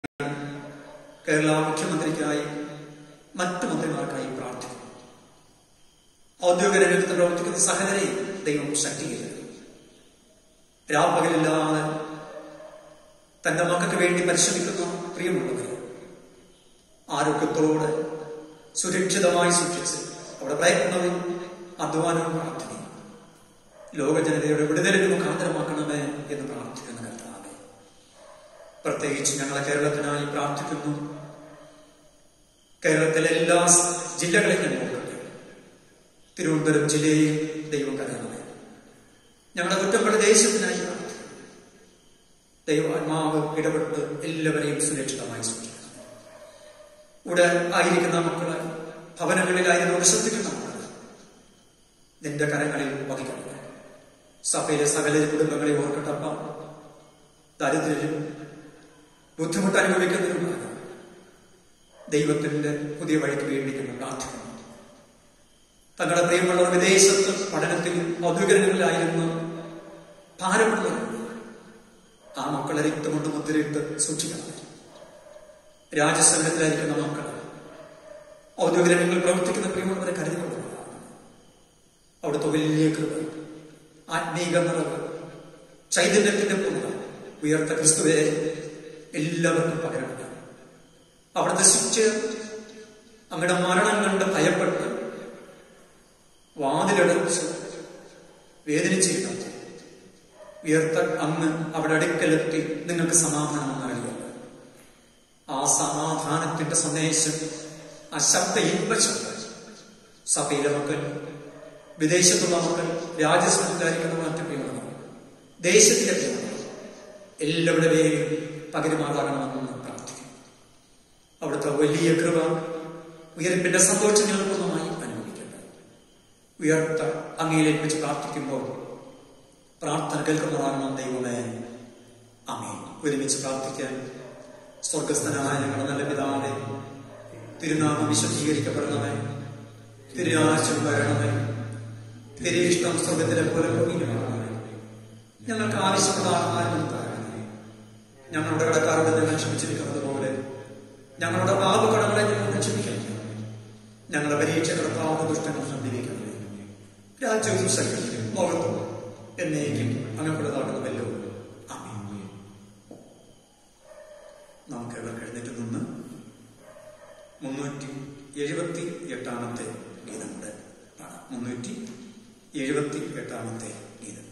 കേരള മുഖ്യമന്ത്രിക്കായി മറ്റു മന്ത്രിമാർക്കായി പ്രാർത്ഥിക്കുന്നു ഔദ്യോഗിക രംഗത്ത് പ്രവർത്തിക്കുന്ന സഹകരെയും ദൈവം ശക്തീകരിക്കുന്നു രാപ്പകലില്ലാതെ തന്റെ മക്കൾക്ക് വേണ്ടി പരിശ്രമിക്കുന്ന പ്രിയമുള്ളവർ ആരോഗ്യത്തോടെ സുരക്ഷിതമായി സൂക്ഷിച്ച് അവിടെ പ്രയത്നവും അധ്വാനവും പ്രാർത്ഥനയും ലോക ജനതയുടെ വിടുതലിന് മുഖാന്തരമാക്കണമേ എന്ന് പ്രാർത്ഥിക്കുന്ന കർത്താവെ പ്രത്യേകിച്ച് ഞങ്ങളെ കേരളത്തിനായി പ്രാർത്ഥിക്കുന്നു കേരളത്തിലെ എല്ലാ ജില്ലകളെയും ഞാൻ നോക്കട്ടെ തിരുവനന്തപുരം ജില്ലയെയും ദൈവം കരുതണമേ ഞങ്ങളുടെ കുറ്റങ്ങളുടെ ദേശത്തിനായി പ്രാർത്ഥിക്കുന്നു ദൈവാത്മാവ് ഇടപെട്ട് എല്ലാവരെയും സുരക്ഷിതമായി സൂക്ഷിക്കണം ഇവിടെ ആയിരിക്കുന്ന മക്കള് ഭവനങ്ങളിലായിരുന്നു ശ്രദ്ധിക്കുന്ന മക്കള് നിന്റെ കരങ്ങളിൽ വഹിക്കണം സഭയിലെ സകല കുടുംബങ്ങളെ ഓർക്കട്ടപ്പ ദരിദ്രരും ബുദ്ധിമുട്ട് അനുഭവിക്കുന്നവരുമാണ് ദൈവത്തിന്റെ പുതിയ വഴിക്ക് വേണ്ടി ഞങ്ങൾ പ്രാർത്ഥിക്കുന്നു തങ്ങളുടെ പ്രിയമുള്ളവർ വിദേശത്ത് പഠനത്തിലും ഔദ്യോഗികങ്ങളിലായിരുന്നു ഭാരപ്പെടുന്നവരുണ്ട് ആ മക്കളെ രക്തം കൊണ്ട് മുദ്രയിട്ട് സൂക്ഷിക്കണം രാജസംഘത്തിലായിരിക്കുന്ന മക്കൾ ഔദ്യോഗിക രംഗങ്ങളിൽ പ്രവർത്തിക്കുന്ന പ്രിയമുള്ളവരെ കരുതിക്കൊള്ളുന്നതാണ് അവിടുത്തെ വലിയ കൃപ ആത്മീക നിറവ് ചൈതന്യത്തിന്റെ പൂർണ്ണ ഉയർത്ത ക്രിസ്തുവെ എല്ലാവർക്കും പകരമില്ല അവിടുത്തെ ശിച്ച് അങ്ങയുടെ മരണം കണ്ട് ഭയപ്പെട്ട് വാതിലടച്ച് വേദനിച്ചിരുന്നു ഉയർത്ത അങ്ങ് അവിടെ അടുക്കലെത്തി നിങ്ങൾക്ക് സമാധാനം നൽകിയത് ആ സമാധാനത്തിന്റെ സന്ദേശം ആ ശബ്ദ ഇമ്പശബ്ദ സഭയിലെ മക്കൾ വിദേശത്തുള്ള മക്കൾ രാജ്യസംഘാരിക്കുന്ന മറ്റു പ്രിയമാണ് ദേശത്തിലെ പ്രിയമാണ് എല്ലാവരുടെയും പകരുമാറാകണമെന്ന് പ്രാർത്ഥിക്കും അവിടുത്തെ വലിയ കൃപ ഉയർപ്പിന്റെ സന്തോഷം ഞങ്ങൾ പൂർണ്ണമായി അനുഭവിക്കട്ടെ ഉയർത്ത അങ്ങയിലേക്ക് വെച്ച് പ്രാർത്ഥിക്കുമ്പോൾ പ്രാർത്ഥന കേൾക്കുന്നതാകണം ദൈവമേ അമേ ഒരുമിച്ച് പ്രാർത്ഥിക്കാൻ സ്വർഗസ്ഥനായ ഞങ്ങളുടെ നല്ല പിതാവെ തിരുനാമം വിശദീകരിക്കപ്പെടണമേ തിരുരാശം വരണമേ തിരുയിഷ്ടം സ്വർഗത്തിലെ പോലെ ഭൂമിയിലുമാകണമേ ഞങ്ങൾക്ക് ആവശ്യമുള്ള ആഹാരം തരണമേ ഞങ്ങളുടെ കടക്കാരോട് ഞങ്ങൾ ക്ഷമിച്ചിരിക്കുന്നത് പോലെ ഞങ്ങളുടെ പാപകടങ്ങളെ ഞങ്ങൾ ക്ഷമിക്കണം ഞങ്ങളുടെ പരീക്ഷ കടത്താവുന്ന ദുഷ്ടങ്ങൾ സന്ധിവിക്കണമേ രാജ്യവും ശക്തിയും ലോകത്തും എന്നേക്കും അങ്ങനെയുള്ളതാകുന്നതല്ലോ ആമേൻ നമുക്ക് ഇവർക്ക് എഴുന്നേറ്റ് നിന്ന് മുന്നൂറ്റി എഴുപത്തി എട്ടാമത്തെ ഗീതമുണ്ട് പാടാം മുന്നൂറ്റി എഴുപത്തി എട്ടാമത്തെ ഗീതം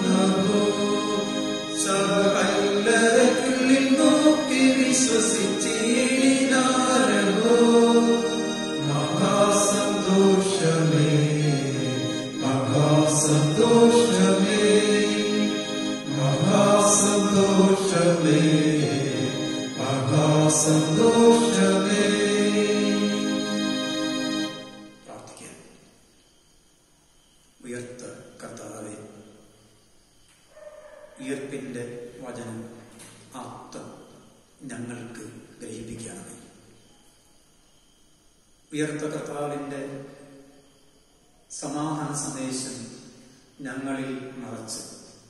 സഭ കല്ലറയ്ക്കുള്ളിൽ നോക്കി വിശ്വസിച്ചേ സന്തോഷമേ പ്രാർത്ഥിക്കാം ഉയർത്ത കർത്താവെ ഉയർപ്പിന്റെ വചനം അർത്ഥം ഞങ്ങൾക്ക് ഗ്രഹിപ്പിക്കണമേ ഉയർത്ത കർത്താവിന്റെ സമാധാന സന്ദേശം ഞങ്ങളിൽ നിറച്ച്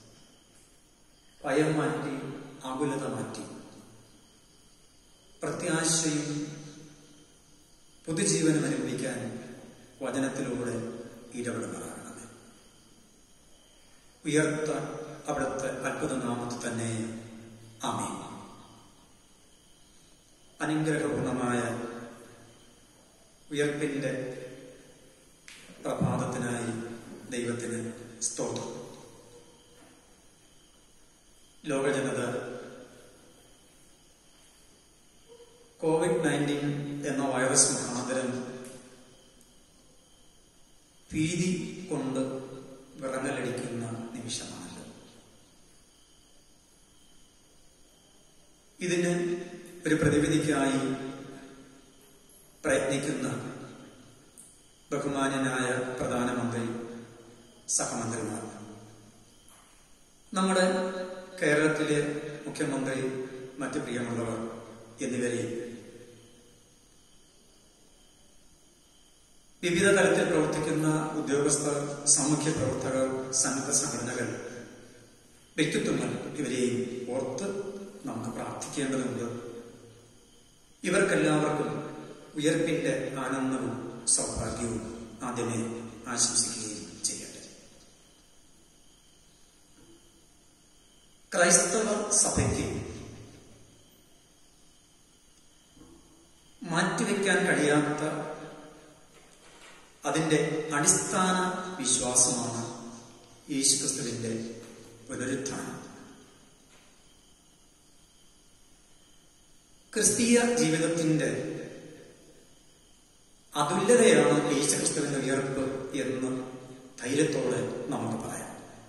ഭയം മാറ്റി ആകുലത മാറ്റി പ്രത്യാശയും പുതുജീവനം അനുഭവിക്കാൻ വചനത്തിലൂടെ ഇടപെടുന്നതാകണമേ ഉയർത്ത അവിടുത്തെ അത്ഭുത നാമത്തിൽ തന്നെ ആമേ അനുഗ്രഹപൂർണമായ ഉയർപ്പിന്റെ പ്രഭാതത്തിനായി ദൈവത്തിന് സ്തോത്രം ലോകജനത കോവിഡ് നയൻറ്റീൻ എന്ന വൈറസ് മുഖാന്തരം ഭീതി കൊണ്ട് വിറങ്ങലടിക്കുന്ന നിമിഷമാണല്ലോ ഇതിന് ഒരു പ്രതിവിധിക്കായി പ്രയത്നിക്കുന്ന ബഹുമാന്യനായ പ്രധാനമന്ത്രി സഹമന്ത്രിമാർ നമ്മുടെ കേരളത്തിലെ മുഖ്യമന്ത്രി മറ്റു പ്രിയമുള്ളവർ എന്നിവരെ വിവിധ തലത്തിൽ പ്രവർത്തിക്കുന്ന ഉദ്യോഗസ്ഥർ സാമൂഹ്യ പ്രവർത്തകർ സന്നദ്ധ സംഘടനകൾ വ്യക്തിത്വങ്ങൾ ഇവരെയും ഓർത്ത് നമുക്ക് പ്രാർത്ഥിക്കേണ്ടതുണ്ട് ഇവർക്കെല്ലാവർക്കും ഉയർപ്പിന്റെ ആനന്ദവും സൗഭാഗ്യവും ആദ്യമേ ആശംസിക്കുകയും ചെയ്യട്ടെ ക്രൈസ്തവ സഭയ്ക്ക് മാറ്റിവെക്കാൻ കഴിയാത്ത അതിന്റെ അടിസ്ഥാന വിശ്വാസമാണ് യേശുക്രിസ്തുവിന്റെ പുനരുത്ഥാനം ക്രിസ്തീയ ജീവിതത്തിന്റെ അതുല്യതയാണ് യേശുക്രിസ്തുവിന്റെ ഉയർപ്പ് എന്ന് ധൈര്യത്തോടെ നമുക്ക് പറയാം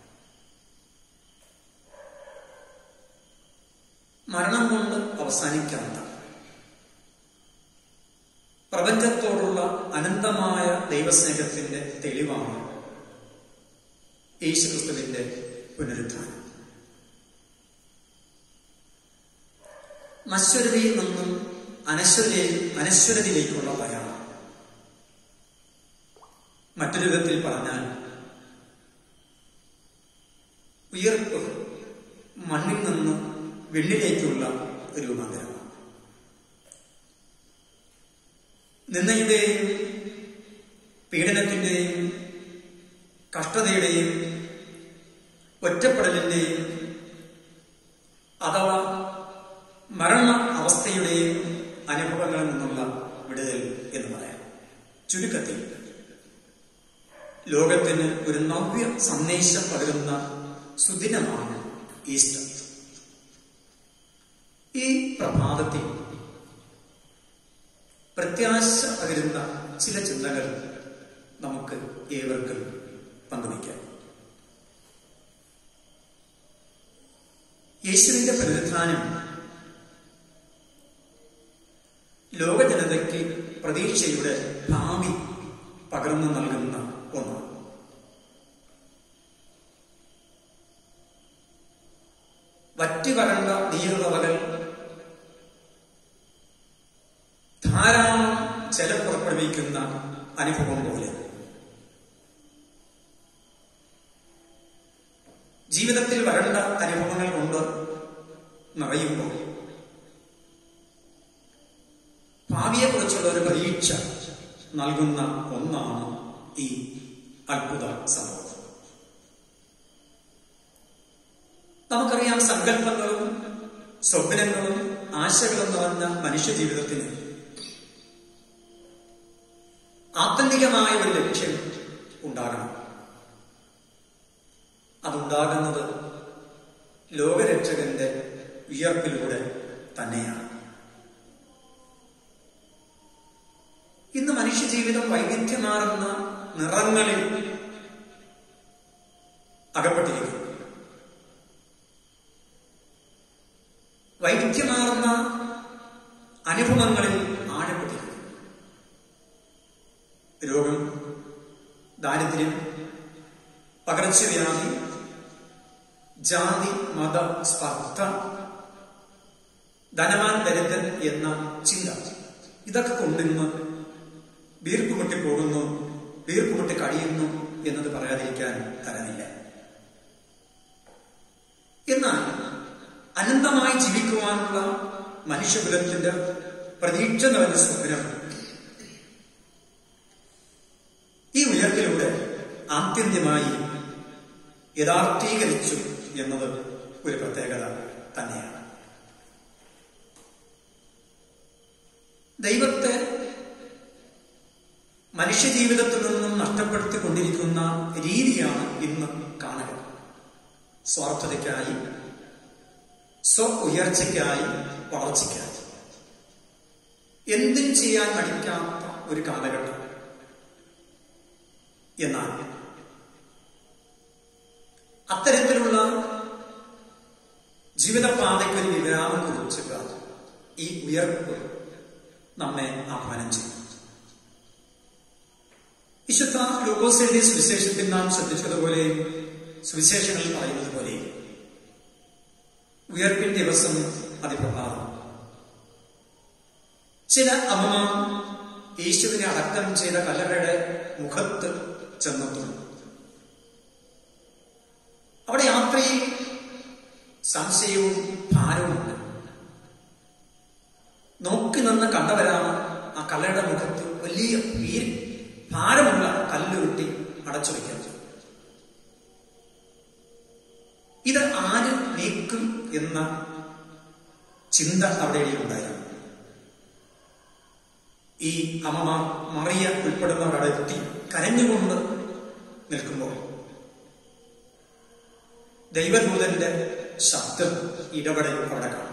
മരണം കൊണ്ട് അവസാനിക്കാത്ത പ്രപഞ്ചത്തോടുള്ള അനന്തമായ ദൈവസ്നേഹത്തിന്റെ തെളിവാണ് യേശുക്രിസ്തുവിന്റെ പുനരുത്ഥാനം നശ്വരതയിൽ നിന്നും അനശ്വരയിൽ അനശ്വരതയിലേക്കുള്ള പ്രയാണം മറ്റൊരു വിധത്തിൽ പറഞ്ഞാൽ ഉയർപ്പ് മണ്ണിൽ നിന്ന് വെള്ളിലേക്കുള്ള ഒരു രൂപാന്തരമാണ് നിന്നയുടെയും പീഡനത്തിന്റെയും കഷ്ടതയുടെയും ഒറ്റപ്പെടലിന്റെയും അഥവാ മരണ അവസ്ഥയുടെയും അനുഭവങ്ങളിൽ നിന്നുള്ള വിടുതൽ എന്ന് പറയാം ചുരുക്കത്തിൽ ലോകത്തിന് ഒരു നവ്യ സന്ദേശം പകരുന്ന സുദിനമാണ് ഈസ്റ്റർ ഈ പ്രഭാതത്തിൽ പ്രത്യാശ പകരുന്ന ചില ചിന്തകൾ നമുക്ക് ഏവർക്കും പങ്കുവയ്ക്കാം യേശുവിന്റെ പുനരുത്ഥാനം ലോക ജനതയ്ക്ക് പ്രതീക്ഷയുടെ ഭാവി പകർന്നു നൽകുന്ന ഒന്നാണ് വറ്റിവരണ്ട നീരുറവകൾ ധാരാളം ജലം പുറപ്പെടുവിക്കുന്ന അനുഭവം പോലെ ജീവിതത്തിൽ വരണ്ട അനുഭവങ്ങൾ കൊണ്ട് നിറയുമ്പോൾ ഭാവിയെക്കുറിച്ചുള്ള ഒരു പരീക്ഷ നൽകുന്ന ഒന്നാണ് ഈ അത്ഭുത സംഭവം നമുക്കറിയാം സങ്കല്പങ്ങളും സ്വപ്നങ്ങളും ആശകളും നിറഞ്ഞ മനുഷ്യ ജീവിതത്തിന് ആത്യന്തികമായ ഒരു ലക്ഷ്യം ഉണ്ടാകണം അതുണ്ടാകുന്നത് ലോകരക്ഷകന്റെ ഉയർപ്പിലൂടെ തന്നെയാണ് ഇന്ന് മനുഷ്യജീവിതം വൈവിധ്യമാർന്ന നിറങ്ങളിൽ അകപ്പെട്ടിരിക്കുന്നു വൈവിധ്യമാർന്ന അനുഭവങ്ങളിൽ ആഴപ്പെട്ടിരിക്കുന്നു രോഗം ദാരിദ്ര്യം പകർച്ചവ്യാധി ജാതി മത സ്പർദ്ധ ധനവാൻ ദരിദ്രൻ എന്ന ചിന്ത ഇതൊക്കെ കൊണ്ടിന്ന് വീർപ്പുമുട്ടി പോകുന്നു വീർപ്പുമുട്ടി കഴിയുന്നു എന്നത് പറയാതിരിക്കാൻ തരമില്ല എന്നാൽ അനന്തമായി ജീവിക്കുവാനുള്ള മനുഷ്യകുലത്തിന്റെ പ്രതീക്ഷ നിറഞ്ഞ സ്വപ്നം ഈ ഉയർത്തിലൂടെ ആത്യന്തികമായി യഥാർത്ഥീകരിച്ചു എന്നത് ഒരു പ്രത്യേകത തന്നെയാണ് ദൈവത്തെ മനുഷ്യജീവിതത്തിൽ നിന്നും നഷ്ടപ്പെടുത്തിക്കൊണ്ടിരിക്കുന്ന രീതിയാണ് ഇന്ന് കാണുക സ്വാർത്ഥതയ്ക്കായി സ്വ ഉയർച്ചയ്ക്കായി വളർച്ചയ്ക്കായി എന്തും ചെയ്യാൻ മടിക്കാത്ത ഒരു കാലഘട്ടം എന്നാൽ അത്തരത്തിലുള്ള ജീവിതപാതയ്ക്ക് ഒരു വിരാമം കുറിച്ചുക ഈ ഉയർപ്പ് നമ്മെ ആഹ്വാനം ചെയ്യും വിശുദ്ധ ലൂക്കോസിന്റെ സുവിശേഷത്തിൽ നാം ശ്രദ്ധിച്ചതുപോലെ സുവിശേഷങ്ങളിൽ പറയുന്നത് പോലെ ഉയർപ്പിൻ ദിവസം അതിപ്രഭാതം ചില അമ്മമാർ യേശുവിനെ അടക്കം ചെയ്ത കല്ലറയുടെ മുഖത്ത് ചെന്നെത്തുന്നു അവിടെ യാത്രയിൽ സംശയവും ഭാരവുമുണ്ട് നോക്കി നിന്ന് കണ്ടവരാണ് ആ കല്ലയുടെ മുഖത്ത് വലിയ വീര് ഭാരമുള്ള കല്ലുരുട്ടി അടച്ചു വയ്ക്കുന്നത് ഇത് ആര് നീക്കും എന്ന ചിന്ത അവിടെ ഉണ്ടായിരുന്നു ഈ അമ്മമാർ മറിയ ഉൾപ്പെടുന്നവർ അവിടെ എത്തി കരഞ്ഞുകൊണ്ട് നിൽക്കുമ്പോൾ ദൈവദൂതന്റെ ശബ്ദം ഇടപെടൽ അവിടെ കാണും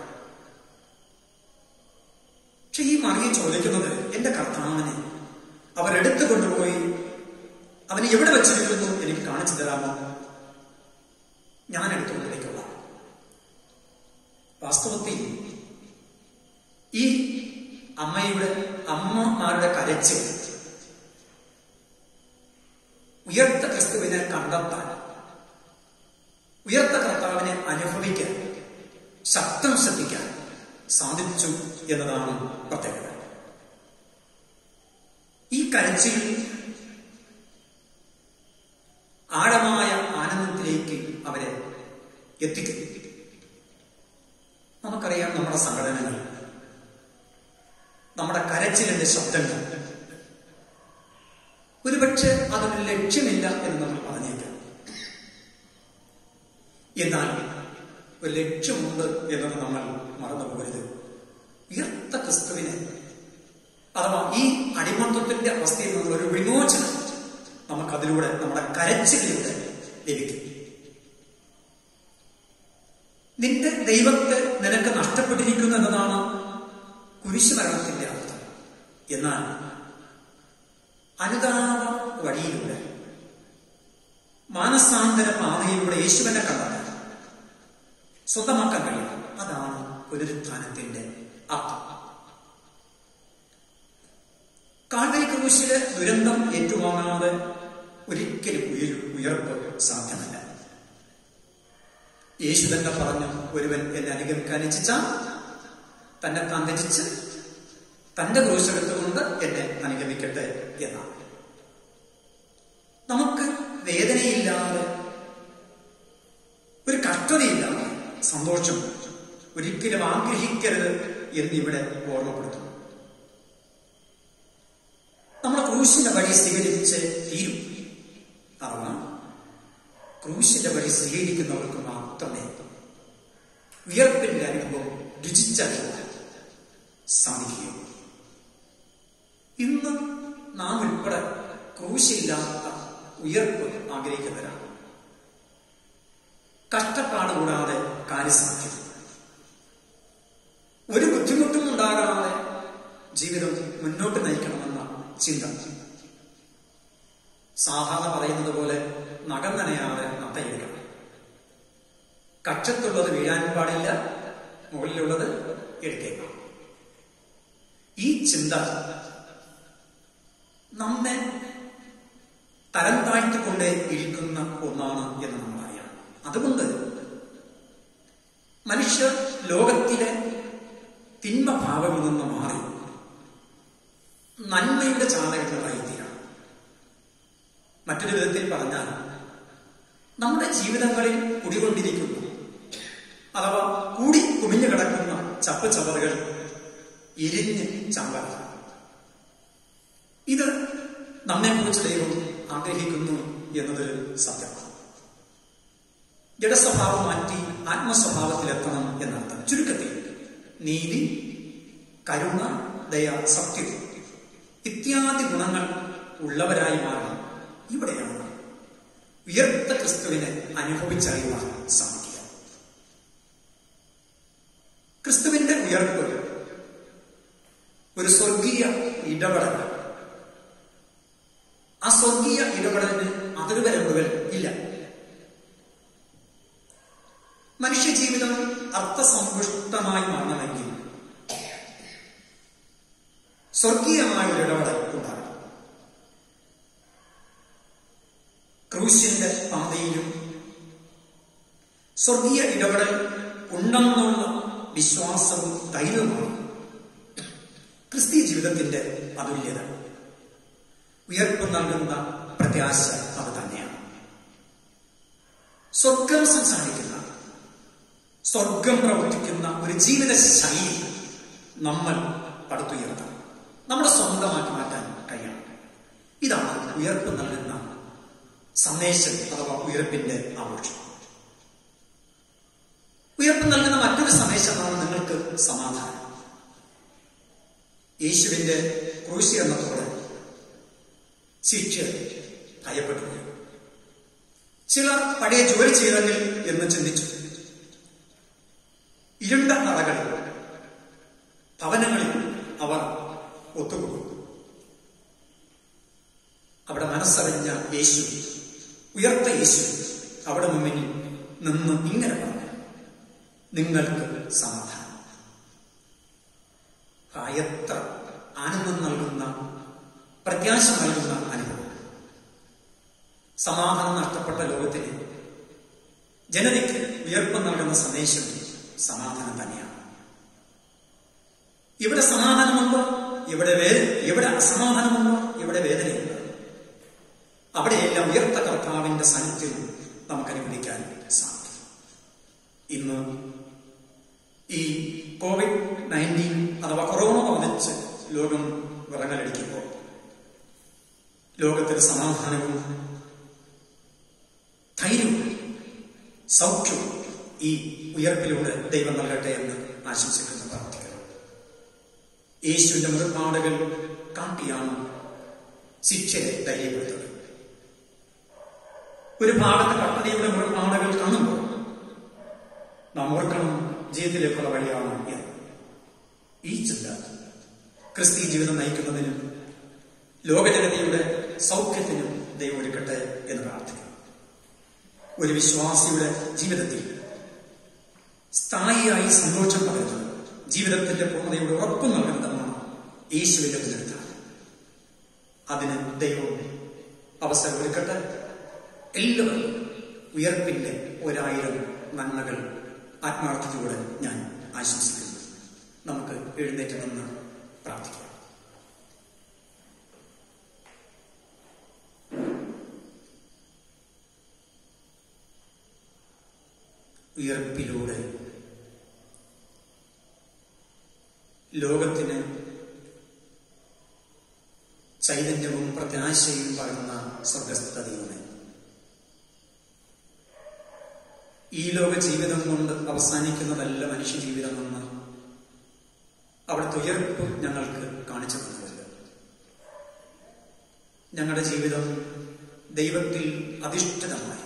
പക്ഷെ ഈ മറിയ ചോദിക്കുന്നത് എന്റെ കർത്താവിനെ അവരെടുത്തു കൊണ്ടുപോയി അവനെ എവിടെ വെച്ചിരിക്കുന്നു എനിക്ക് കാണിച്ചു തരാമോ ഞാൻ എടുത്തുകൊണ്ടിരിക്കുക വാസ്തവത്തിൽ ഈ അമ്മയുടെ അമ്മമാരുടെ കരച്ചിൽ ഉയർത്ത ക്രിസ്തുവിനെ കണ്ടെത്താൻ ഉയർത്ത കർത്താവിനെ അനുഭവിക്കാൻ ശബ്ദം ശ്രദ്ധിക്കാൻ സാധിച്ചു എന്നതാണ് പ്രത്യേകത ഈ കരച്ചിൽ ആഴമായ ആനന്ദത്തിലേക്ക് അവരെ എത്തിക്കും നമുക്കറിയാം നമ്മുടെ സംഘടനകൾ നമ്മുടെ കരച്ചിലിന്റെ ശബ്ദങ്ങൾ ഒരുപക്ഷെ അതൊരു ലക്ഷ്യമില്ല എന്ന് നമ്മൾ പറഞ്ഞേക്കാം എന്നാൽ ഒരു ലക്ഷ്യമുണ്ട് എന്നത് നമ്മൾ മറന്നു പോകരുത് ഉയർത്ത ക്രിസ്തുവിനെ അഥവാ ഈ അടിമത്വത്തിന്റെ അവസ്ഥയിൽ നിന്നുള്ള ഒരു വിമോചനം നമുക്കതിലൂടെ നമ്മുടെ കരച്ചിലൂടെ ലഭിക്കും നിന്റെ ദൈവത്തെ നിനക്ക് നഷ്ടപ്പെട്ടിരിക്കുന്നു എന്നതാണ് കുരിശുമരണത്തിന്റെ അർത്ഥം എന്നാൽ അനുതാപ വഴിയിലൂടെ മാനസാന്തര പാതയിലൂടെ യേശുവിനെ കണ്ടെത്താൻ സ്വന്തമാക്കാൻ കഴിയും അതാണ് പുനരുത്ഥാനത്തിന്റെ അർത്ഥം കാൽവരി ക്രൂശിലെ ദുരന്തം ഏറ്റുവാങ്ങാതെ ഒരിക്കലും ഉയർ ഉയർപ്പ് സാധ്യമല്ല യേശു തന്നെ പറഞ്ഞു ഒരുവൻ എന്നെ അനുഗമിക്കാൻ ഇച്ഛിച്ചാൽ തന്നെ താൻ ത്യജിച്ച് തന്റെ ക്രൂശെടുത്തുകൊണ്ട് എന്നെ അനുഗമിക്കട്ടെ എന്നാണ് നമുക്ക് വേദനയില്ലാതെ ഒരു കഷ്ടതയില്ലാതെ സന്തോഷം ഒരിക്കലും ആഗ്രഹിക്കരുത് എന്നിവിടെ ഓർമ്മപ്പെടുത്തുന്നു നമ്മൾ ക്രൂശിന്റെ വഴി സ്വീകരിച്ച് തീരും അഥവാ ക്രൂശിന്റെ വഴി സ്വീകരിക്കുന്നവർക്ക് മാത്രമേ ഉയർപ്പിന്റെ അനുഭവം രുചിച്ചറിയാൻ സാധിക്കുകയുള്ളൂ ഇന്ന് നാം ഉൾപ്പെടെ ക്രൂശില്ലാത്ത ഉയർപ്പ് ആഗ്രഹിക്കുന്നവരാണ് കഷ്ടപ്പാട് കൂടാതെ കാര്യസാധ്യം ഒരു ബുദ്ധിമുട്ടും ഉണ്ടാകാതെ ജീവിതം മുന്നോട്ട് നയിക്കണമെന്ന ചിന്ത സാധാരണ പറയുന്നത് പോലെ നഖം നനയാതെ നത്തയിരിക്കണം കക്ഷത്തുള്ളത് വീഴാൻ പാടില്ല മുകളിലുള്ളത് എടുത്തേക്കാം ചിന്ത നമ്മെ തരം താഴ്ത്തിക്കൊണ്ടേ ഇരിക്കുന്ന ഒന്നാണ് എന്ന് നമ്മൾ അറിയണം അതുകൊണ്ട് മനുഷ്യർ ലോകത്തിലെ തിന്മ ഭാവങ്ങളിൽ നിന്ന് മാറി നന്മയുടെ ചാലകങ്ങളായി തീരണം മറ്റൊരു വിധത്തിൽ പറഞ്ഞാൽ നമ്മുടെ ജീവിതങ്ങളിൽ കുടികൊണ്ടിരിക്കുന്ന അഥവാ കൂടി കുമിഞ്ഞു കിടക്കുന്ന ചപ്പ് ചവറുകൾ എരിഞ്ഞ് ചമ്പല ഇത് നമ്മെക്കുറിച്ച് ദൈവം ആഗ്രഹിക്കുന്നു എന്നതൊരു സത്യമാണ് ജഡസ്വഭാവം മാറ്റി ആത്മസ്വഭാവത്തിലെത്തണം എന്നർത്ഥം ചുരുക്കത്തിൽ നീതി കരുണ ദയ സത്യം ഇത്യാദി ഗുണങ്ങൾ ഉള്ളവരായി മാറണം ഇവിടെയാണ് ഉയർത്ത ക്രിസ്തുവിനെ അനുഭവിച്ചറിയുവാൻ സാധിക്കുക ക്രിസ്തുവിന്റെ ഉയർപ്പ് ഒരു സ്വർഗീയ ഇടപെടൽ ആ സ്വർഗീയ ഇടപെടലിന് അതിർവരമ്പുകൾ ഇല്ല മനുഷ്യജീവിതം അർത്ഥസമ്പുഷ്ടമായി മാറണമെങ്കിൽ സ്വർഗീയമായ ഒരു ഇടപെടൽ ഉണ്ടാകണം ക്രൂശിന്റെ പാതയിലും സ്വർഗീയ ഇടപെടൽ ഉണ്ടെന്നുള്ള വിശ്വാസവും ധൈര്യവുമാണ് ക്രിസ്തീയ ജീവിതത്തിന്റെ അതുല്യത ഉയർപ്പ് നൽകുന്ന പ്രത്യാശ അത് തന്നെയാണ് സ്വർഗം സംസാരിക്കുന്ന സ്വർഗം പ്രവർത്തിക്കുന്ന ഒരു ജീവിത ശൈലി നമ്മൾ പടുത്തുയർത്തണം നമ്മുടെ സ്വന്തമാക്കി മാറ്റാൻ കഴിയണം ഇതാണ് ഉയർപ്പ് നൽകുന്ന സന്ദേശം അഥവാ ഉയർപ്പിന്റെ ആഘോഷം ഉയർപ്പ് നൽകുന്ന മറ്റൊരു സന്ദേശമാണ് നിങ്ങൾക്ക് സമാധാനം യേശുവിന്റെ ക്രൂശീകരണത്തോടെ ശിക്ഷ ഭയപ്പെട്ടു ചിലർ പഴയ ജോലി ചെയ്തെങ്കിൽ എന്ന് ചിന്തിച്ചു ഇരുണ്ട നടകളിൽ ഭവനങ്ങളിൽ അവർ ഒത്തുകൂടും അവിടെ മനസ്സറിഞ്ഞ യേശു ഉയർത്ത യേശു അവിടെ മുന്നിൽ നിന്ന് ഇങ്ങനെ പറഞ്ഞു നിങ്ങൾക്ക് സമാധാനം എത്ര ആനന്ദം നൽകുന്ന പ്രത്യാശ നൽകുന്ന അനുഭവം സമാധാനം നഷ്ടപ്പെട്ട ലോകത്തിന് ജനതയ്ക്ക് ഉയർപ്പ് നൽകുന്ന സന്ദേശം സമാധാനം തന്നെയാണ് ഇവിടെ സമാധാനമുണ്ടോ ഇവിടെ വേ ഇവിടെ അസമാധാനമുണ്ടോ ഇവിടെ വേദനയുണ്ട് അവിടെയെല്ലാം ഉയർത്ത കർത്താവിന്റെ സാന്നിധ്യം നമുക്ക് അനുഭവിക്കാൻ സാധിക്കും ഇന്ന് ഈ കോവിഡ് നയൻറ്റീൻ അഥവാ കൊറോണ ബാധിച്ച് ലോകം വിറങ്ങലടിക്കുമ്പോൾ ലോകത്തിന് സമാധാനവും ധൈര്യവും സൗഖ്യവും ഈ ഉയർപ്പിലൂടെ ദൈവം നൽകട്ടെ എന്ന് ആശംസിക്കുന്നു പ്രാർത്ഥിക്കുന്നു യേശുവിന്റെ മുറിപ്പാടുകൾ കാട്ടിയാണ് ശിക്ഷയെ ധൈര്യപ്പെടുത്തുന്നത് ഒരു ഭാഗത്ത് പട്ടണിയുടെ മുറിപ്പാടുകൾ കാണുമ്പോൾ നാം ഓർക്കണം ജീവിതത്തിലേക്കുള്ള വഴിയാണ് എന്ന് ഈ ചിന്ത ക്രിസ്തീയ ജീവിതം നയിക്കുന്നതിനും ലോകജനതയുടെ സൗഖ്യത്തിനും ദൈവം ഒരുക്കട്ടെ എന്ന് പ്രാർത്ഥിക്കുന്നു ഒരു വിശ്വാസിയുടെ ജീവിതത്തിൽ സ്ഥായിയായി സന്തോഷം പകരുന്നത് ജീവിതത്തിന്റെ പൂർണ്ണതയുടെ ഉറപ്പ് നൽകുന്നതെന്നാണ് യേശുവിന്റെ പുനരുദ്ധാനം അതിന് ദൈവം അവസരം ഒരുക്കട്ടെ എല്ലാവരും ഉയർപ്പിന്റെ ഒരായിരം നന്മകൾ ആത്മാർത്ഥതയോടെ ഞാൻ ആശംസിക്കുന്നു നമുക്ക് എഴുന്നേറ്റ് നിന്ന് പ്രാർത്ഥിക്കാം ഉയർപ്പിലൂടെ ലോകത്തിന് ചൈതന്യവും പ്രത്യാശയും പകർന്ന സ്വർഗസ്ഥ ദൈവമേ ഈ ലോക ജീവിതം കൊണ്ട് അവസാനിക്കുന്നതല്ല മനുഷ്യ ജീവിതമെന്ന് അവിടുത്തെ ഉയർപ്പ് ഞങ്ങൾക്ക് കാണിച്ചു തന്നത് ഞങ്ങളുടെ ജീവിതം ദൈവത്തിൽ അധിഷ്ഠിതമായി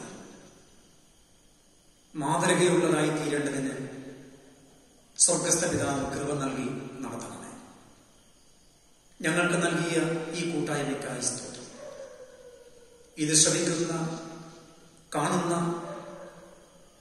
മാതൃകയുള്ളതായി തീരേണ്ടതിന് സ്വർഗസ്ഥ പിതാവ് കൃപ നൽകി നടത്തണമേ ഞങ്ങൾക്ക് നൽകിയ ഈ കൂട്ടായ്മയ്ക്കായി സ്തോത്രം ഇത് ശ്രമിക്കുന്ന കാണുന്ന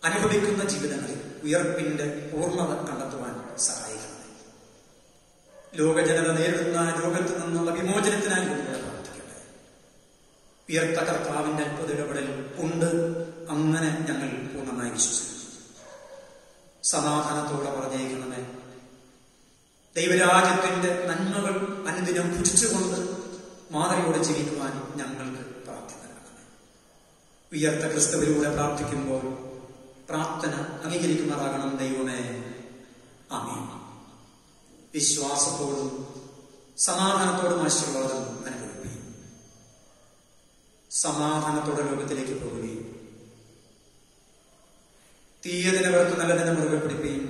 അനുഭവിക്കുന്ന ജീവിതങ്ങളിൽ ഉയർപ്പിന്റെ പൂർണ്ണത കണ്ടെത്തുവാൻ സഹായിക്കണം ലോകജനത നേരിടുന്ന രോഗത്തിൽ നിന്നുള്ള വിമോചനത്തിനായി കൂടെ പ്രാർത്ഥിക്കട്ടെ ഉയർത്ത കർത്താവിന്റെ അത്ഭുത ഇടപെടൽ ഉണ്ട് അങ്ങനെ ഞങ്ങൾ പൂർണ്ണമായി വിശ്വസിക്കുന്നു സമാധാനത്തോടെ പറഞ്ഞേക്കണമേ ദൈവരാജ്യത്തിന്റെ നന്മകൾ അനുദിനം ഭുജിച്ചുകൊണ്ട് മാതൃയോടെ ജീവിക്കുവാൻ ഞങ്ങൾക്ക് പ്രാർത്ഥന നൽകണമേ ഉയർത്ത ക്രിസ്തുവിലൂടെ പ്രാർത്ഥിക്കുമ്പോൾ പ്രാർത്ഥന അംഗീകരിക്കുമാറാകണം ദൈവമേ ആമീൻ വിശ്വാസത്തോടും സമാധാനത്തോടും ആശീർവാദം അനുഭവിക്കുകയും സമാധാനത്തോടെ ലോകത്തിലേക്ക് പോവുകയും തീയതിനെ പുറത്ത് നല്ലതിനെ മുറുകെ പിടിക്കുകയും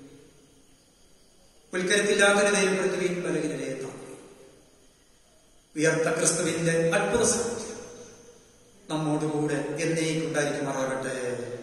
ഉൽക്കരത്തില്ലാത്തതിനെ ധൈര്യപ്പെടുത്തുകയും ബലഹീനരെ താങ്ങുകയും ഉയർത്ത ക്രിസ്തുവിന്റെ അത്ഭുത സാന്നിധ്യം നമ്മോടുകൂടെ എന്നേക്കുണ്ടായിരിക്കുമാറാകട്ടെ